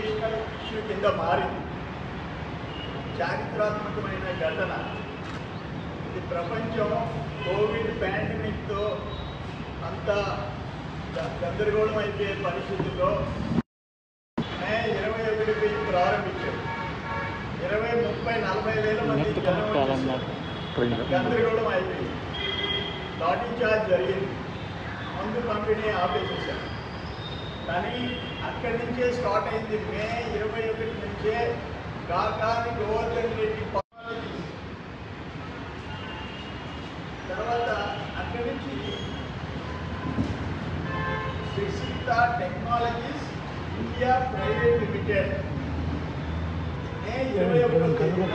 Sensational issue కింద మారింది చారిత్రాత్మకమైన ఘటన ఇది ప్రపంచం కోవిడ్ పాండమిక్తో అంత గ- గందరగోళం అయిపోయే పరిస్థితుల్లో మే ఇరవై ఒకటికి ప్రారంభించారు ఇరవై ముప్పై నలభై వేల మంది జనం వచ్చేసారు. గందరగోళం అయిపోయింది లాఠీ చార్జ్ జరిగింది మందు పంపిణీ ఆపేసేసారు కానీ అక్కడి నుంచే స్టార్ట్ అయింది మే ఇరవై ఒకటి నుంచే కాకాని గోవర్ధన్ రెడ్డి పాలసీస్. తర్వాత అక్కడి నుంచి Sushita technologies India private limited May ఇరవై ఒకటి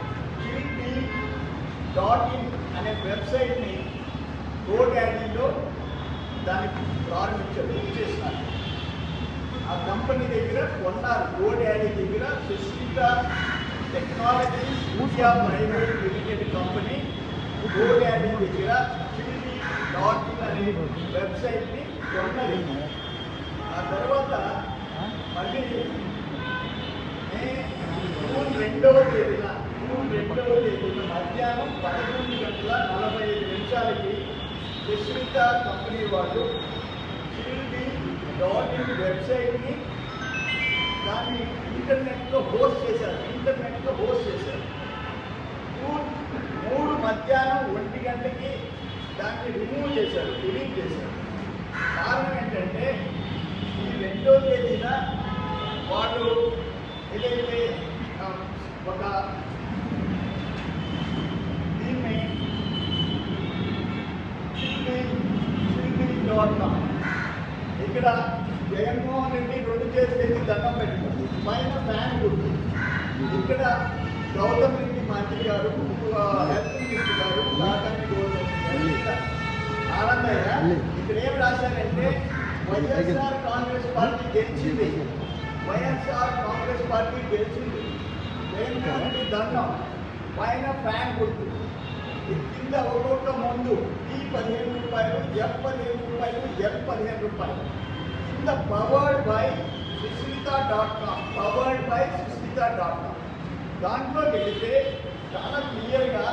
డాట్ ఇన్ అనే వెబ్సైట్ని గోడాడీలో దానికి ప్రారంభించారు బుక్ చేసినారు ఆ కంపెనీ దగ్గర కొన్నారు గోడాడీ దగ్గర Sushita technologies India private limited company GoDaddy దగ్గర చిల్లి డాట్ ఇన్ అనే వెబ్సైట్ని కొన్నది ఆ తర్వాత మళ్ళీ మే జూన్ రెండవ తేదీన జూన్ రెండవ తేదీన మధ్యాహ్నం పదకొండు గంటల నలభై ఐదు నిమిషాలకి సుస్మిత కంపెనీ వాళ్ళు చిల్లి డాట్ ఇన్ వెబ్సైట్ని దాన్ని ఇంటర్నెట్లో హోస్ట్ చేశారు ఇంటర్నెట్లో హోస్ట్ చేశారు మూడు- మూడు మధ్యాహ్నం ఒంటి గంటకి దాన్ని రిమూవ్ చేశారు డిలీట్ చేశారు కారణం ఏంటంటే ఈ రెండో తేదీన వాళ్ళు ఏదైతే ఆ, ఒక దీన్ని చిల్లి చిల్లి డాట్ కామ్ ఇక్కడ జగన్మోహన్ రెడ్డి రెండు చేసేది దండం పెట్టుకుంది పైన ఫ్యాన్ గుర్తు ఇక్కడ గౌతమ్ రెడ్డి మంత్రి గారు ఆ, హెల్త్ మినిస్టర్ గారు కాకాని గౌతమ్ రెడ్డి గారు, ఆనందయ్య ఇక్కడ ఏం రాశారంటే వైఎస్ఆర్ కాంగ్రెస్ పార్టీ గెలిచింది వైఎస్ఆర్ కాంగ్రెస్ పార్టీ గెలిచింది జగన్మోహన్ రెడ్డి దండం పైన ఫ్యాన్ గుర్తు ఈ కింద ఒక్కొక్క మందు ఈ పదిహేను రూపాయలు ఎఫ్ పదిహేను రూపాయలు ఎఫ్ పదిహేను రూపాయలు కింద powered by Susmita dot com powered by Susmita dot com దాంట్లో వెళితే చాలా క్లియర్గా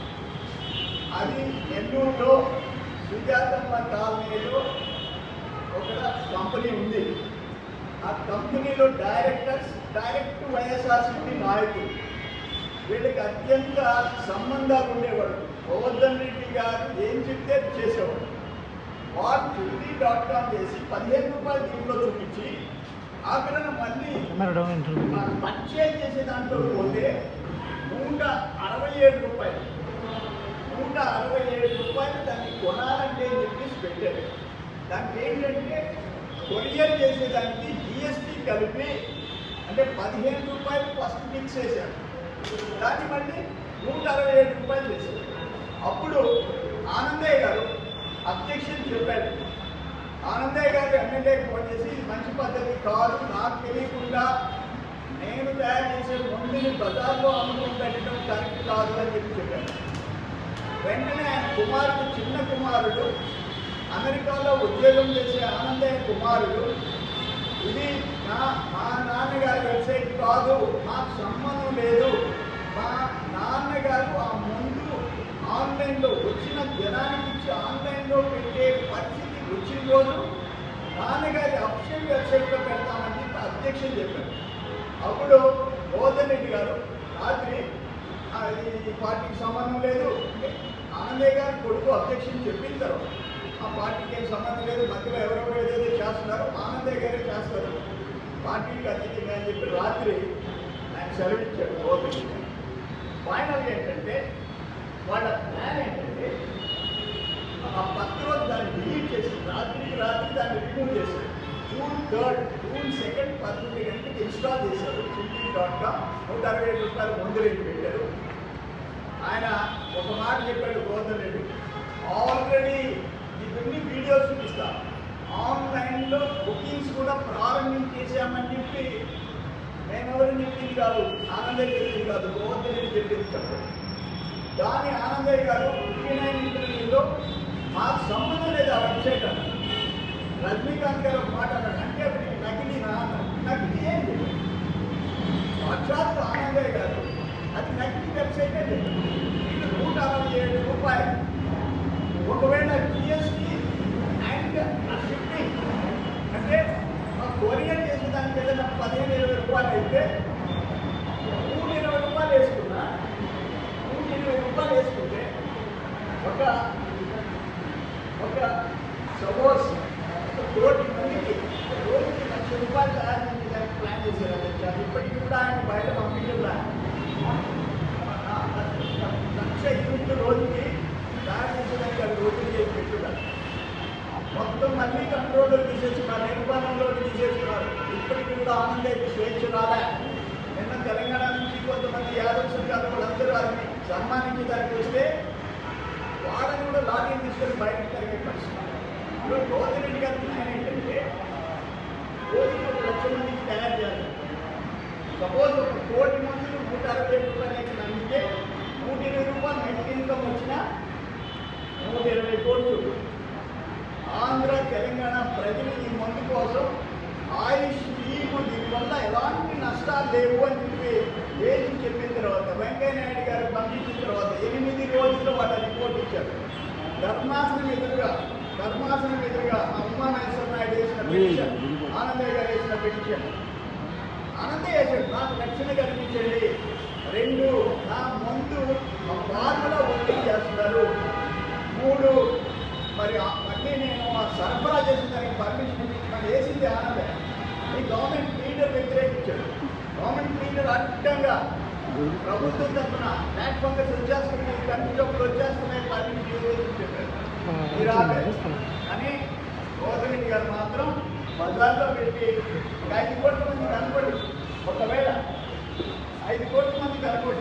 అది నెల్లూరులో సుజాతమ్మ కాలనీలో ఒక కంపెనీ ఉంది ఆ కంపెనీలో డైరెక్టర్స్ డైరెక్ట్ వైఎస్ఆర్సీపీ నాయకులు వీళ్ళకి అత్యంత సంబంధాలు ఉండేవాడు గోవర్ధన్ రెడ్డి గారు ఏం చెప్తే అది చేసేవాడు వాట్ హిందీ డాట్ కామ్ చేసి పదిహేను రూపాయలు దీంట్లో చూపించి ఆఖరణ మళ్ళీ పర్చేజ్ చేసే దాంట్లో పోతే నూట అరవై ఏడు రూపాయలు నూట అరవై ఏడు రూపాయలు దాన్ని కొనాలంటే అని చెప్పేసి పెట్టారు దానికి ఏంటంటే కొరియర్ చేసేదానికి జిఎస్టీ కలిపి అంటే పదిహేను రూపాయలు ఫస్ట్ ఫిక్స్ చేశారు దాన్ని మళ్ళీ నూట అరవై ఏడు రూపాయలు చేశారు అప్పుడు ఆనందయ్య గారు అబ్జెక్షన్ చెప్పాడు ఆనందయ్య గారు ఎమ్మెల్యేకి ఫోన్ చేసి ఇది మంచి పద్ధతి కాదు నాకు తెలియకుండా నేను తయారు చేసే మందుని బజార్లో అమ్ముకుని పెట్టడం కరెక్ట్ కాదు అని చెప్పి చెప్పాడు వెంటనే ఆయన కుమారుడు చిన్న కుమారుడు అమెరికాలో ఉద్యోగం చేసే ఆనందయ్య కుమారుడు ఇది నా మా నాన్నగారి వెబ్సైట్ కాదు మాకు సంబంధం లేదు మా నాన్నగారు ఆ ముందు ఆన్లైన్లో వచ్చిన జనానికి ఇచ్చి ఆన్లైన్లో పెట్టే పరిస్థితి వచ్చిన రోజు నాన్నగారి అఫిషియల్ వెబ్సైట్లో పెడతామని చెప్పి అధ్యక్షులు చెప్పారు అప్పుడు గోవర్ధన్ రెడ్డి గారు రాత్రి "ఆ, ఈ పార్టీకి సంబంధం లేదు అంటే ఆనందయ్య గారి కొడుకు అధ్యక్షులు చెప్పిన తర్వాత ఆ పార్టీకి ఏం సంబంధం లేదు మధ్యలో ఎవరెవరో ఏదేదో చేస్తున్నారు ఆనందయ్య గారే చేస్తారు పార్టీకి అతీతంగా అని చెప్పి రాత్రి ఆయన సెలవిచ్చాడు గోవర్ధన్ రెడ్డి గారు ఫైనల్ ఏంటంటే వాళ్ళ ప్లాన్ ఏంటంటే ఆ పక్క రోజు దాన్ని డిలీట్ చేసి రాత్రికి రాత్రి దాన్ని రిమూవ్ చేశారు జూన్ థర్డ్ జూన్ సెకండ్ పదకొండు గంటలకు ఇన్స్టాల్ చేశారు చింపీ డాట్ కామ్ నూట అరవై ఐదు రూపాయలు ముందు రేటు పెట్టారు ఆయన ఒక మాట చెప్పాడు గోవర్ధన్ రెడ్డి ఆల్రెడీ ఇవన్నీ వీడియోస్ చూపిస్తా ఆన్లైన్లో బుకింగ్స్ కూడా ప్రారంభించేసామని చెప్పి మేమెవరు చెప్పింది కాదు ఆనందయ్య చెప్పింది కాదు గోవర్ధన్ రెడ్డి చెప్పింది చెప్పాడు దాని ఆనందయ్య గారు ఫిఫ్టీ నైన్ ఇంటర్వ్యూలో మాకు సంబంధం లేదు ఆ వెబ్సైట్ అన్నారు రజనీకాంత్ గారు ఒక మాట అన్నాడు అంటే అప్పుడు నకిలీ నా అన్నాడు నకిలీ ఏంటి సాక్షాత్ ఆనందయ్య గారు అది నకిలీ వెబ్సైట్ అండి ఇది నూట అరవై ఏడు రూపాయలు ఒకవేళ జిఎస్టీ అండ్ షిప్పింగ్ అంటే ఆ కొరియర్ చేసిన దానికి ఏదైనా పదిహేను ఇరవై రూపాయలు అయితే నూట ఇరవై రూపాయలు వేసుకున్నా నూట ఇరవై రూపాయలు వేసుకుంటే ఒక ఒక సపోజ్ ఒక కోటి మందికి రోజుకి లక్ష రూపాయలు తయారు చేసేదానికి ప్లాన్ చేశారు అధ్యక్ష. ఇప్పటికి కూడా ఆయన బయట పంపించారు లక్ష యూనిట్లు రోజుకి తయారు చేసేదానికి అది రోజుకి చేసి పెట్టున్నారు మొత్తం మళ్ళీ కంట్రోల్లో తీసేస్తున్నారు నిర్మాణంలో తీసేస్తున్నారు ఇప్పటికీ కూడా ఆనందయ్య స్వేచ్ఛ రాలే నిన్న తెలంగాణ నుంచి కొంతమంది యాదవ్ సంఘాలు వాళ్ళందరూ వారిని సన్మానించి దానికి వస్తే వాళ్ళని కూడా లాఠీ తీసుకొని బయటకు తరిగే పరిస్థితి ఇప్పుడు గౌతమ్ రెడ్డి గారి ప్లాన్ ఏంటంటే రోజుకి ఒక లక్ష మందికి తయారు చేయాలి సపోజ్ ఒక కోటి మందులు నూట అరవై ఏడు రూపాయలకి నమ్మితే నూట ఇరవై రూపాయలు నెట్ ఇన్కమ్ వచ్చినా నూట ఇరవై కోట్లు ఆంధ్ర తెలంగాణ ప్రజలు ఈ మందు కోసం ఆయుష్ స్కీమ్ దీనివల్ల ఎలాంటి నష్టాలు లేవు అని చెప్పి దేశం చెప్పిన తర్వాత వెంకయ్య నాయుడు గారు పంపించిన తర్వాత ఎనిమిది రోజుల్లో వాళ్ళ రిపోర్ట్ ఇచ్చారు ధర్మాసనం ఎదురుగా ధర్మాసనం ఎదురుగా అమ్మా మహేశ్వర నాయుడు వేసిన పిటిషన్ ఆనందయ్య గారు వేసిన పిటిషన్ ఆనందయ్య వేసాడు నాకు రక్షణ కల్పించండి రెండు నా ముందు ఫార్ములా ఒత్తిడి చేస్తున్నారు మూడు మరి ఆ- మళ్ళీ నేను ఆ సరఫరా చేసిన దానికి పర్మిషన్ ఇచ్చి వేసింది ఆనందే ఈ గవర్నమెంట్ లీడర్ వ్యతిరేకించాడు గవర్నమెంట్ లీడర్ అడ్డంగా ప్రభుత్వం తరఫున బ్లాక్ ఫంగస్ వచ్చేస్తున్నాయి కంటి జబ్బులు వచ్చేస్తున్నాయి పర్మిషన్ ఇవ్వదని చెప్పారు మీరు ఆపేరు. కానీ గవర్నమెంట్ గారు మాత్రం బజార్లో పెట్టి ఒక ఐదు కోట్ల మంది కనపడి ఒకవేళ ఐదు కోట్ల మంది కనపడి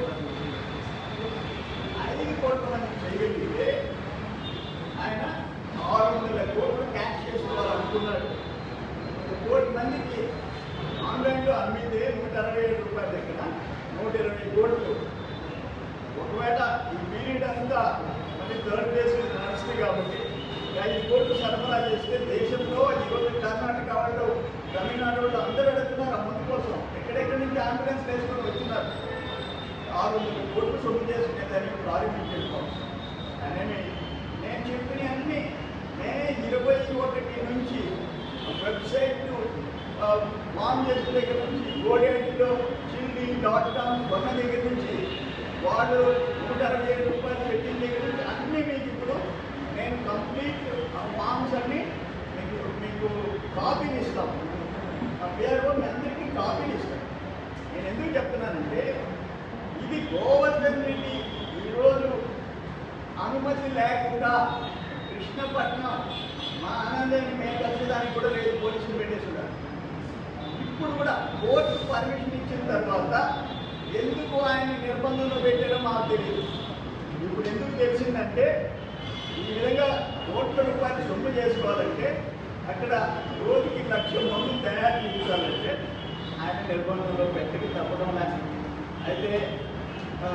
ఐదు కోట్ల మంది చేయగలిగితే ఆయన ఆరు వందల కోట్లు క్యాష్ చేసుకోవాలనుకున్నాడు ఒక కోటి మందికి ఆన్లైన్లో అమ్మితే నూట అరవై ఏడు రూపాయల దగ్గర నూట ఇరవై కోట్లు ఒకవేళ ఈ పీరియడ్ అంతా మళ్ళీ థర్డ్ ఫేజ్ నడుస్తుంది కాబట్టి ఈ ఐదు కోట్లు సరఫరా చేస్తే దేశంలో ఈరోజు కర్ణాటక వాళ్ళు తమిళనాడు వాళ్ళు అందరూ వెళ్తున్నారు ఆ మందు కోసం ఎక్కడెక్కడి నుంచి అంబులెన్స్ వేసుకొని వచ్చినారు ఆరు వందల కోట్లు సొమ్ము చేసుకునేదాన్ని ప్రారంభించారు అనేవి నేను చెప్పిన అన్ని నేనే ఇరవై ఒకటి నుంచి వెబ్సైట్ లాంచ్ చేసిన దగ్గర నుంచి గోడేటిలో చిల్లి డాట్ కామ్ కొన్న దగ్గర నుంచి వాళ్ళు నూట అరవై ఏడు రూపాయలు పెట్టిన దగ్గర నుంచి అన్నీ మీకు ఇప్పుడు నేను కంప్లీట్ ఆ ఫామ్స్ అన్ని మీకు మీకు కాపీని ఇస్తాను ఆ పేరు మీ అందరికీ కాపీని ఇస్తాను నేను ఎందుకు చెప్తున్నానంటే ఇది గోవర్ధన్ రెడ్డి ఈరోజు అనుమతి లేకుండా కృష్ణపట్నం మా ఆనందాన్ని మేము కలిసేదానికి కూడా లేదు పోలీసులు పెట్టేస్తున్నారు ఇప్పుడు కూడా కోర్టు పర్మిషన్ ఇచ్చిన తర్వాత ఎందుకు ఆయన నిర్బంధంలో పెట్టారో మాకు తెలియదు ఇప్పుడు ఎందుకు తెలిసిందంటే ఈ విధంగా కోట్ల రూపాయలు సొమ్ము చేసుకోవాలంటే అక్కడ రోజుకి లక్ష మంది తయారు చేయించాలంటే ఆయన నిర్బంధంలో పెట్టక తప్పడం లేదు అయితే ఆ,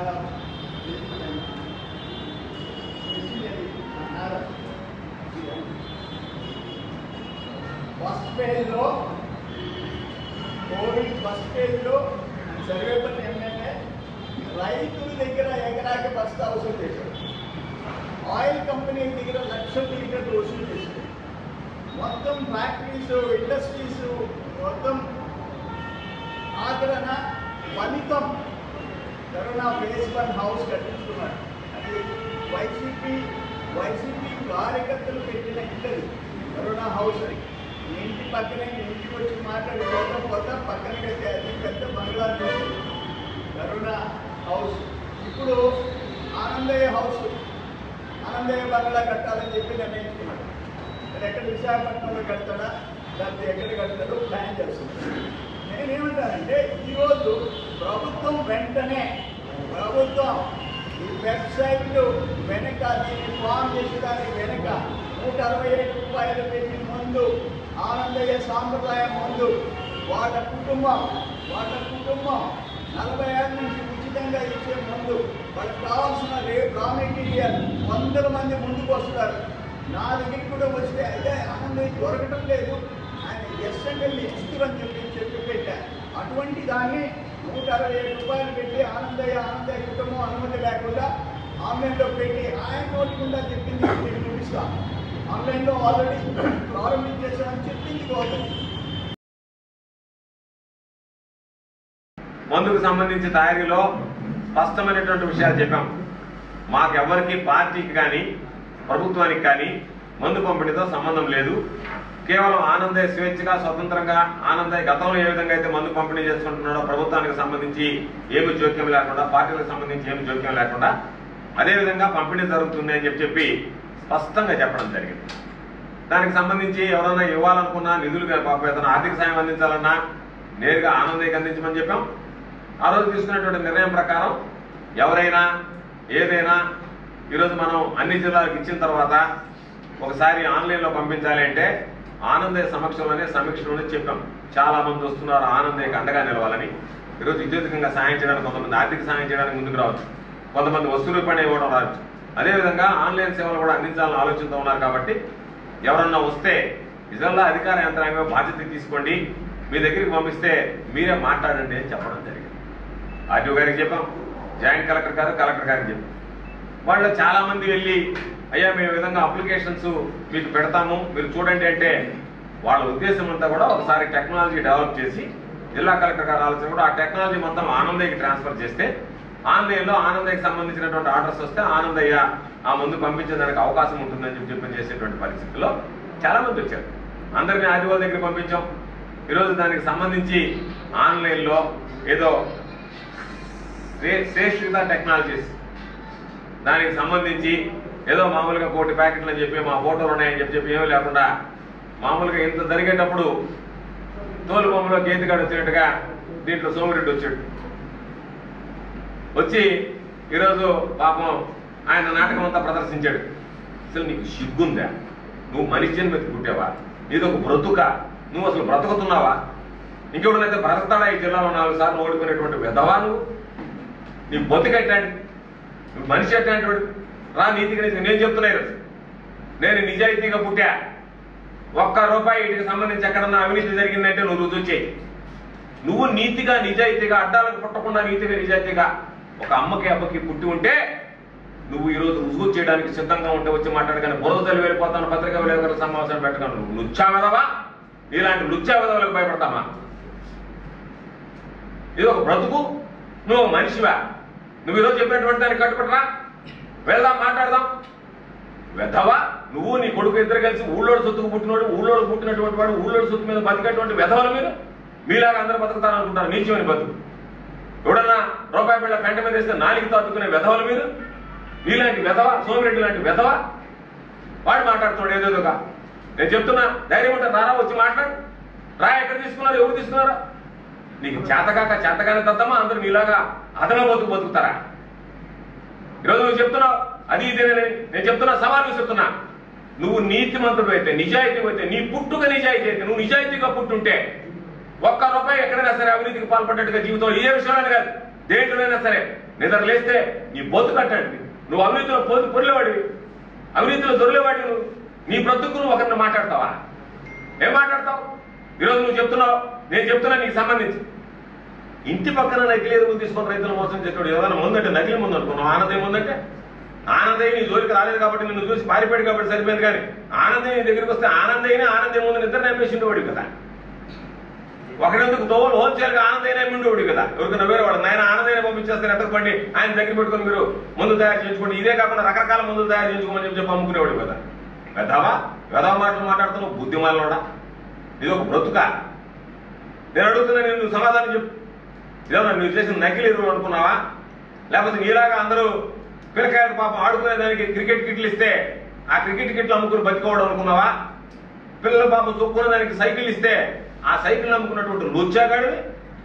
ఫస్ట్ పేజ్లో కోవిడ్ ఫస్ట్ పేజ్లో సర్వేపల్లి ఎమ్మెల్యే రైతుల దగ్గర ఎకరాకి బస్తా వసూలు చేశాడు ఆయిల్ కంపెనీ దగ్గర లక్ష లీటర్లు వసూలు చేశాడు మొత్తం ఫ్యాక్టరీస్ ఇండస్ట్రీస్ మొత్తం ఆదరణ ఫలితం కరోనా ఫేస్ వన్ హౌస్ కట్టించుకున్నాడు అది వైసీపీ వైసీపీ కార్యకర్తలు పెట్టిన ఇల్లు కరోనా హౌస్ అని మీ ఇంటి పక్కనే మీ ఇంటికి వచ్చి మాట్లాడి పోతా పోతా పక్కన కట్టే అది పెద్ద బంగ్లా చూసి కరోనా హౌస్ ఇప్పుడు ఆనందయ్య హౌస్ ఆనందయ్య బంగ్లా కట్టాలని చెప్పి నిర్ణయించుకున్నాడు మరి ఎక్కడ విశాఖపట్నంలో కడతాడా లేకపోతే ఎక్కడ కడతాడో ప్లాన్ చేస్తున్నాడు నేనేమంటానంటే ఈరోజు ప్రభుత్వం వెంటనే ప్రభుత్వం ఈ వెబ్సైట్లు వెనక దీన్ని ఫామ్ చేసేదానికి వెనక నూట అరవై ఏడు రూపాయలు పెట్టి ముందు ఆనందయ్య సాంప్రదాయం ముందు వాళ్ళ కుటుంబం వాళ్ళ కుటుంబం నలభై ఏళ్ళ నుంచి ఉచితంగా ఇచ్చే ముందు వాళ్ళకి కావాల్సిన రే రా మెటీరియల్ వందల మంది ముందుకు వస్తున్నారు నా దగ్గరికి కూడా వస్తే అయితే ఆనందయ్య దొరకటం లేదు ఆయన ఎస్ అంటే ఇస్తులు అని చెప్పి చెప్పి పెట్టా అటువంటి దాన్ని నూట అరవై ఏడు రూపాయలు పెట్టి ఆనందయ్య ఆనందయ్య కుటుంబం అనుమతి లేకుండా ఆన్లైన్లో పెట్టి ఆయన నోటి గుండా చెప్పింది మీకు చూపిస్తా ఆన్లైన్లో ఆల్రెడీ ప్రారంభించేసామని చెప్పింది గవర్నమెంట్ మందుకు సంబంధించి తయారీలో స్పష్టమైనటువంటి విషయాలు చెప్పాం మాకెవ్వరికి పార్టీకి కానీ ప్రభుత్వానికి కానీ మందు పంపిణీతో సంబంధం లేదు కేవలం ఆనందయ్య స్వేచ్ఛగా స్వతంత్రంగా ఆనందయ్య గతంలో ఏ విధంగా అయితే మందు పంపిణీ చేసుకుంటున్నాడో ప్రభుత్వానికి సంబంధించి ఏమి జోక్యం లేకుండా పార్టీలకు సంబంధించి ఏమి జోక్యం లేకుండా అదే విధంగా పంపిణీ జరుగుతుంది అని చెప్పి చెప్పి స్పష్టంగా చెప్పడం జరిగింది దానికి సంబంధించి ఎవరైనా ఇవ్వాలనుకున్నా నిధులు పాపం ఏదైనా ఆర్థిక సాయం అందించాలన్నా నేరుగా ఆనందయ్యకి అందించమని చెప్పాం ఆ రోజు తీసుకున్నటువంటి నిర్ణయం ప్రకారం ఎవరైనా ఏదైనా ఈరోజు మనం అన్ని జిల్లాలకు ఇచ్చిన తర్వాత ఒకసారి ఆన్లైన్లో పంపించాలి అంటే ఆనందయ్య సమక్షంలోనే సమీక్షలోనే చెప్పాం చాలా మంది వస్తున్నారు ఆనందయ్యకి అండగా నిలవాలని ఈరోజు విద్యుత్కంగా సాయం చేయడానికి కొంతమంది ఆర్థిక సాయం చేయడానికి ముందుకు రావచ్చు కొంతమంది వస్తు రూపాయలు ఇవ్వడం రావచ్చు అదేవిధంగా ఆన్లైన్ సేవలు కూడా అందించాలని ఆలోచనతో ఉన్నారు కాబట్టి ఎవరన్నా వస్తే నిజంగా అధికార యంత్రాంగం బాధ్యత తీసుకోండి మీ దగ్గరికి పంపిస్తే మీరే మాట్లాడండి అని చెప్పడం జరిగింది ఆర్టీఓ గారికి చెప్పాం జాయింట్ కలెక్టర్ గారు కలెక్టర్ గారికి చెప్పాం వాళ్ళు చాలా మంది వెళ్ళి అయ్యా మేము ఈ విధంగా అప్లికేషన్స్ మీకు పెడతాము మీరు చూడండి అంటే వాళ్ళ ఉద్దేశం అంతా కూడా ఒకసారి టెక్నాలజీ డెవలప్ చేసి జిల్లా కలెక్టర్ గారు ఆలోచన కూడా ఆ టెక్నాలజీ మొత్తం ఆనందయ్యకి ట్రాన్స్ఫర్ చేస్తే ఆన్లైన్లో ఆనందయ్యకి సంబంధించినటువంటి ఆర్డర్స్ వస్తే ఆనందయ్య ఆ ముందు పంపించేదానికి అవకాశం ఉంటుందని చెప్పి చెప్పి చేసేటువంటి పరిస్థితుల్లో చాలా మంది వచ్చారు అందరినీ ఆదివాళ్ళ దగ్గర పంపించాం ఈరోజు దానికి సంబంధించి ఆన్లైన్లో ఏదో శ్రే- శ్రేష్ఠిత టెక్నాలజీస్ దానికి సంబంధించి ఏదో మామూలుగా కోటి ప్యాకెట్లు అని చెప్పి మా ఫోటోలు ఉన్నాయని చెప్పి చెప్పి ఏమీ లేకుండా మామూలుగా ఇంత జరిగేటప్పుడు తోలు బొమ్మలో గేతిగాడు వచ్చినట్టుగా దీంట్లో సోమిరెడ్డి వచ్చాడు వచ్చి ఈరోజు పాపం ఆయన నాటకం అంతా ప్రదర్శించాడు అసలు నీకు సిగ్గుందా నువ్వు మనిషి జన్మెత్తి పుట్టావా నీదొక బ్రతుక నువ్వు అసలు బ్రతుకుతున్నావా ఇంకెవడనైతే బ్రతకతాడా ఈ జిల్లాలో నాలుగు సార్లు ఓడిపోయినటువంటి విధవా నువ్వు నీ బతుకెట్టాడు నువ్వు మనిషి ఎట్లాంటి రా నీతిగా నీతి నేను చెప్తున్నా ఈరోజు నేను నిజాయితీగా పుట్టా ఒక్క రూపాయి వీటికి సంబంధించి ఎక్కడన్నా అవినీతి జరిగిందంటే నువ్వు రుజువు చేయి నువ్వు నీతిగా నిజాయితీగా అడ్డాలకు పుట్టకుండా నీతిగా నిజాయితీగా ఒక అమ్మకి అబ్బకి పుట్టి ఉంటే నువ్వు ఈరోజు రుజువు చేయడానికి సిద్ధంగా ఉంటే వచ్చి మాట్లాడగానే బురదలు వెళ్ళిపోతాను పత్రికా విలేకరుల సమావేశం పెట్టగాను నువ్వు లుచ్చా వెదవా ఇలాంటి లుచ్చా వెదవలకు భయపడతామా ఇది ఒక బ్రతుకు నువ్వు ఒక మనిషివా నువ్వు ఈరోజు చెప్పినటువంటి దానికి కట్టుబడరా వెళ్దాం మాట్లాడదాం వెధవా నువ్వు నీ కొడుకు ఇద్దరు కలిసి ఊళ్ళోడు సొత్తుకు పుట్టినోడు ఊళ్ళోడు పుట్టినటువంటి వాడు ఊళ్ళోడు సొత్తు మీద బతికేటువంటి వెధవలు మీరు మీలాగా అందరూ బతుకుతారనుకుంటారు నీచమని బతుకు ఎవడన్నా రూపాయి బిళ్ళ పెంట మీద వేస్తే నాలుగు తట్టుకునే వెధవలు మీరు మీలాంటి వెధవ సోమిరెడ్డి లాంటి వెధవ వాడు మాట్లాడుతున్నాడు ఏదేదోగా నేను చెప్తున్నా ధైర్యం ఉంటే రారా వచ్చి మాట్లాడు రా ఎక్కడ తీసుకున్నారు ఎవరు తీసుకున్నారు నీకు చేతకాక చేతగానే తద్దమా అందరూ నీలాగా అదన బతుకు బతుకుతారా ఈరోజు నువ్వు చెప్తున్నావు అది ఇదేనని నేను చెప్తున్నా సవాలు చెప్తున్నా నువ్వు నీతిమంతుడు అయితే నిజాయితీ అయితే నీ పుట్టుక నిజాయితీ అయితే నువ్వు నిజాయితీగా పుట్టుంటే ఒక్క రూపాయి ఎక్కడైనా సరే అవినీతికి పాల్పడ్డట్టుగా జీవితం ఏ విషయంలో కాదు దేంట్లోనైనా సరే నిద్ర లేస్తే నీ బొత్తు కట్టండి నువ్వు అవినీతిలో పొద్దు పొరిలేవాడివి అవినీతిలో దొరిలేవాడివి నువ్వు నీ బ్రతుకు నువ్వు ఒకరిని మాట్లాడతావా ఏం మాట్లాడతావు ఈరోజు నువ్వు చెప్తున్నావు నేను చెప్తున్నా నీకు సంబంధించి ఇంటి పక్కన నకిలీ ఎరువులు తీసుకొని రైతులు మోసం చేస్తాడు ఏదైనా ముందంటే నకిలీ ముందు అనుకున్నావు ఆనందం ముందంటే ఆనందయ్య నీ జోలికి రాలేదు కాబట్టి నిన్ను చూసి పారిపోయాడు కాబట్టి సరిపోయింది కానీ ఆనందయ్య నీ దగ్గరికి వస్తే ఆనందయ్యనే ఆనందం ముందు నిద్ర నమ్మేసిండేవాడు కదా ఒకడెందుకు దోవలు హోల్సేల్గా ఆనందయ్యనే ఉండేవాడు కదా ఎవరికైనా వేరే వాడు నాయన ఆనందయ్య పంపించేస్తారు ఎంత పండి ఆయన దగ్గర పెట్టుకొని మీరు ముందు తయారు చేయించుకోండి ఇదే కాకుండా రకరకాల మందులు తయారు చేయించుకోమని చెప్పి చెప్పి అమ్ముకునేవాడు కదా వెధవా వెధవ మాటలు మాట్లాడుతున్నావు బుద్ధిమాలనోడా ఇది ఒక బ్రతుక నేను అడుగుతున్నా నేను నువ్వు సమాధానం చెప్పు ఇదేమన్నా నువ్వు చేసిన నకిలీ ఎరువు అనుకున్నావా లేకపోతే నీలాగా అందరూ పిల్లకాయలు పాపం ఆడుకునే దానికి క్రికెట్ కిట్లు ఇస్తే ఆ క్రికెట్ కిట్లు అమ్ముకుని బతికోవడం అనుకున్నావా పిల్లల పాపం తొక్కునే దానికి సైకిల్ ఇస్తే ఆ సైకిల్ అమ్ముకున్నటువంటి లుచ్చాగాడివి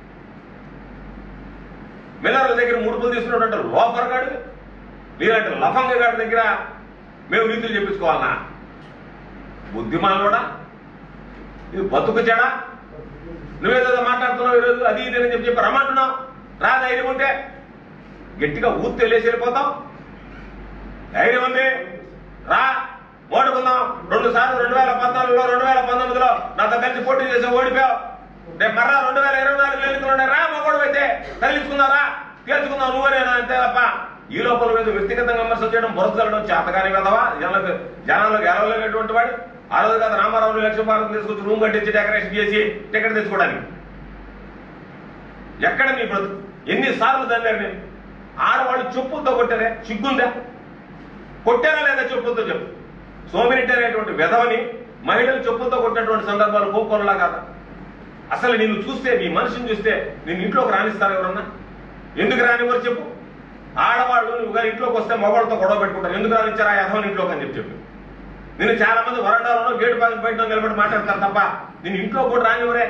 మిల్లర్ల దగ్గర ముడుపులు తీసుకున్నటువంటి లోఫర్ గాడివి నీలాంటి లఫంగ గాడి దగ్గర మేము నీతులు చెప్పించుకోవాలనా బుద్ధిమానోడా ఇది బతుకు చెడా నువ్వేదో మాట్లాడుతున్నావు ఈరోజు అది ఇది అని చెప్పి చెప్పి రమ్మంటున్నావు రా ధైర్యం ఉంటే గట్టిగా ఊతి వెళ్ళేసి వెళ్ళిపోతాం ధైర్యం ఉంది రా ఓడుకుందాం రెండు సార్లు రెండు వేల పద్నాలుగులో రెండు వేల పంతొమ్మిదిలో నాతో కలిసి పోటీ చేసి ఓడిపోయావు రేపు మర్రా రెండు వేల ఇరవై నాలుగు ఎన్నికలు రా మగోడు అయితే తగిలించుకున్నారా తేల్చుకుందాం నువ్వే నేను అంతే తప్ప ఈ లోపల మీద వ్యక్తిగతంగా విమర్శలు చేయడం బురద చల్లడం చేతగాని కదవా జనాలకు జనాల్లో గెలవలేనటువంటి వాడు ఆ రోజు కదా రామారావు లక్ష భారతం తీసుకొచ్చి రూమ్ కట్టించి డెకరేషన్ చేసి టికెట్ తెచ్చుకోవడానికి ఎక్కడ నీ బ్రతుకు ఎన్నిసార్లు దండారు నేను ఆడవాళ్ళు చెప్పులతో కొట్టారే సిగ్గుందా కొట్టారా లేదా చెప్పులతో చెప్పు సోమిరెడ్డి అనేటువంటి వెధవని మహిళలు చెప్పులతో కొట్టినటువంటి సందర్భాలు కోకొనలా కాదా అసలు నిన్ను చూస్తే నీ మనిషిని చూస్తే నేను ఇంట్లోకి రాణిస్తారు ఎవరన్నా ఎందుకు రానివ్వరు చెప్పు ఆడవాళ్ళు నువ్వు గారి ఇంట్లోకి వస్తే మగవాళ్ళతో గొడవ పెట్టుకుంటారు ఎందుకు రానిచ్చారు ఆ యథవని ఇంట్లోకి అని చెప్పి చెప్పు నేను చాలా మంది వరండాలలో గేటు పక్కన బయట నిలబడి మాట్లాడతారు తప్ప నేను ఇంట్లో కూడా రానివ్వరే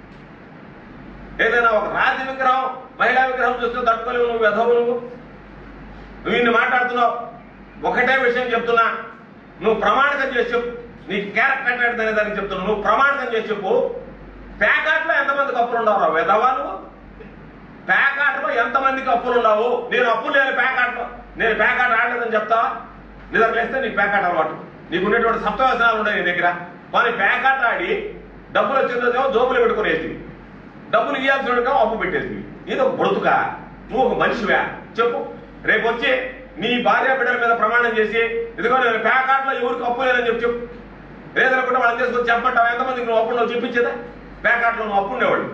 ఏదైనా ఒక రాతి విగ్రహం మహిళా విగ్రహం చూస్తే తట్టుకోలేవు నువ్వు వెధవు నువ్వు నువ్వు ఇన్ని మాట్లాడుతున్నావు ఒకటే విషయం చెప్తున్నా నువ్వు ప్రమాణికం చేసి చెప్పు నీ క్యారెక్టర్ అనే దానికి చెప్తున్నావు నువ్వు ప్రమాణికం చేసి చెప్పు ప్యాకాట్లో ఎంతమందికి అప్పులు ఉండవు వెధవా నువ్వు ప్యాకాట్లో ఎంతమందికి అప్పులు ఉండవు నేను అప్పులు లేని ప్యాకాట్లో నేను ప్యాకాట్ ఆడలేదని చెప్తావా నిద్ర లేస్తే నీకు ప్యాకాట్ అలవాటు నీకు ఉండేటువంటి సప్తవ్యసనాలు ఉన్నాయి నీ దగ్గర కానీ ప్యాకాట్ ఆడి డబ్బులు వచ్చిందేమో జోబులు పెట్టుకునేది డబ్బులు ఇవ్వాల్సిన అప్పు పెట్టేది ఇది ఒక బ్రతుక నువ్వు ఒక మనిషివా చెప్పు రేపు వచ్చి నీ భార్య బిడ్డల మీద ప్రమాణం చేసి ఇదిగో నేను ప్యాకాట్లో ఎవరికి అప్పు లేదని చెప్పి చెప్పు లేదనుకుంటే వాళ్ళని తీసుకొచ్చి చెప్పంటావు ఎంతమందికి నువ్వు అప్పుడు నువ్వు చెప్పించేదా ప్యాకాట్లో నువ్వు అప్పు ఉండేవాళ్ళు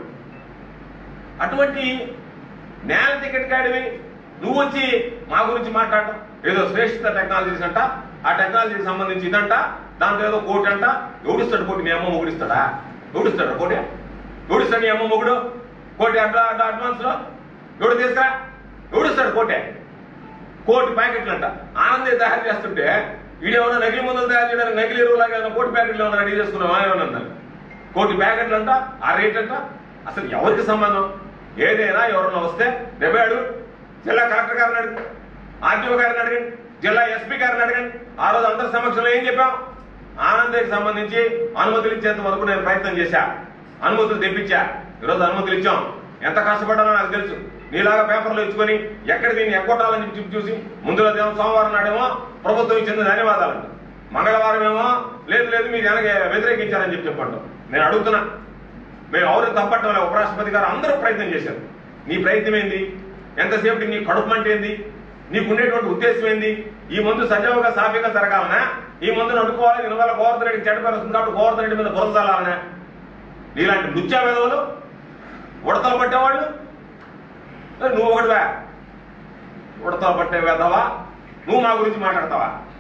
అటువంటి నేల టికెట్ కాడివి నువ్వు వచ్చి మా గురించి మాట్లాడటం ఏదో శ్రేష్ఠ టెక్నాలజీస్ అంట ఆ టెక్నాలజీకి సంబంధించి ఇదంట దాంతో ఏదో కోటి అంట ఎవడిస్తాడు కోటి మీ అమ్మ మొగుడిస్తాడా ఎవడిస్తాడు కోటి ఎవడిస్తాడు నీ అమ్మ మొగుడు కోటి అట్లా అట్లా అడ్వాన్స్ లో ఎవడు తీసుకురా ఎవడిస్తాడు కోటే కోటి ప్యాకెట్లు అంట ఆనందే తయారు చేస్తుంటే వీడేమన్నా నకిలీ మందులు తయారు చేయడానికి నకిలీ ఎరువులాగా ఏమైనా కోటి ప్యాకెట్లు ఏమైనా రెడీ చేసుకున్నాం ఏమన్నా అన్నారు కోటి ప్యాకెట్లు అంట ఆ రేట్ అంట అసలు ఎవరికి సంబంధం ఏదైనా ఎవరన్నా వస్తే రెబాడు జిల్లా కలెక్టర్ గారిని అడగండి ఆర్టీఓ గారిని అడగండి జిల్లా ఎస్పీ గారిని అడగండి ఆ రోజు అందరి సమక్షంలో ఏం చెప్పాం ఆనందకి సంబంధించి అనుమతులు ఇచ్చేంత వరకు నేను ప్రయత్నం చేశా అనుమతులు తెప్పించా ఈరోజు అనుమతులు ఇచ్చాం ఎంత కష్టపడ్డానో నాకు తెలుసు నీలాగా పేపర్లు ఇచ్చుకొని ఎక్కడ దీన్ని ఎక్కొట్టాలని చెప్పి చూసి చూసి ముందులో దేమో సోమవారం నాడేమో ప్రభుత్వం ఇచ్చింది ధన్యవాదాలు మంగళవారం ఏమో లేదు లేదు మీరు వెనక వ్యతిరేకించారని చెప్పి చెప్పండి నేను అడుగుతున్నా మేము ఎవరు తప్పట్టం లేదు ఉపరాష్ట్రపతి గారు అందరూ ప్రయత్నం చేశారు నీ ప్రయత్నం ఏంది ఎంతసేపటికి నీ కడుపు మంట ఏంది నీకు ఉండేటువంటి ఉద్దేశం ఏంది ఈ మందు సజావుగా సాఫీగా జరగాలనా ఈ మందును అడ్డుకోవాలి దీని వల్ల గోవర్ధన్ రెడ్డికి చెడ్డ పేరు వస్తుంది కాబట్టి గోవర్ధన్ రెడ్డి మీద బురద చల్లాలనా నీలాంటి నృత్య విధవులు ఉడతలు పట్టేవాళ్ళు ఏ, నువ్వు ఒకటివా ఉడతలు పట్టే వెధవా నువ్వు మా గురించి మాట్లాడతావా